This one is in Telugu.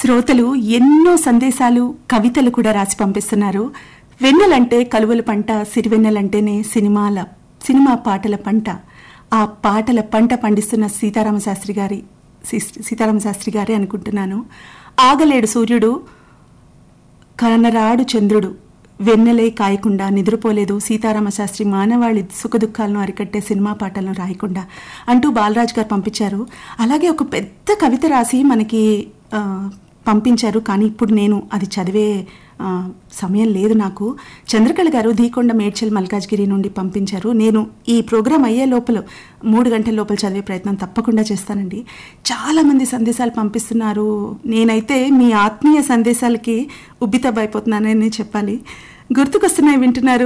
శ్రోతలు ఎన్నో సందేశాలు కవితలు కూడా రాసి పంపిస్తున్నారు వెన్నెలంటే కలువల పంట సిరివెన్నెలంటేనే సినిమాల సినిమా పాటల పంట ఆ పాటల పంట పండిస్తున్న సీతారామ శాస్త్రి గారి సీ- సీతారామ శాస్త్రి గారే అనుకుంటున్నాను ఆగలేడు సూర్యుడు కనరాడు చంద్రుడు వెన్నెలే కాయకుండా నిద్రపోలేదు సీతారామ శాస్త్రి మానవాళి సుఖదుఖాలను అరికట్టే సినిమా పాటలను రాయకుండా అంటూ బాలరాజ్ గారు పంపించారు అలాగే ఒక పెద్ద కవిత రాసి మనకి ఆ, పంపించారు కానీ ఇప్పుడు నేను అది చదివే ఆ, సమయం లేదు నాకు చంద్రకళ గారు ధీకొండ మేడ్చల్ మల్కాజ్గిరి నుండి పంపించారు నేను ఈ ప్రోగ్రాం అయ్యే లోపల మూడు గంటల లోపల చదివే ప్రయత్నం తప్పకుండా చేస్తానండి చాలా మంది సందేశాలు పంపిస్తున్నారు నేనైతే మీ ఆత్మీయ సందేశాలకి ఉబ్బితబ్బైపోతున్నానని చెప్పాలి గుర్తుకొస్తున్నాయి వింటున్నారు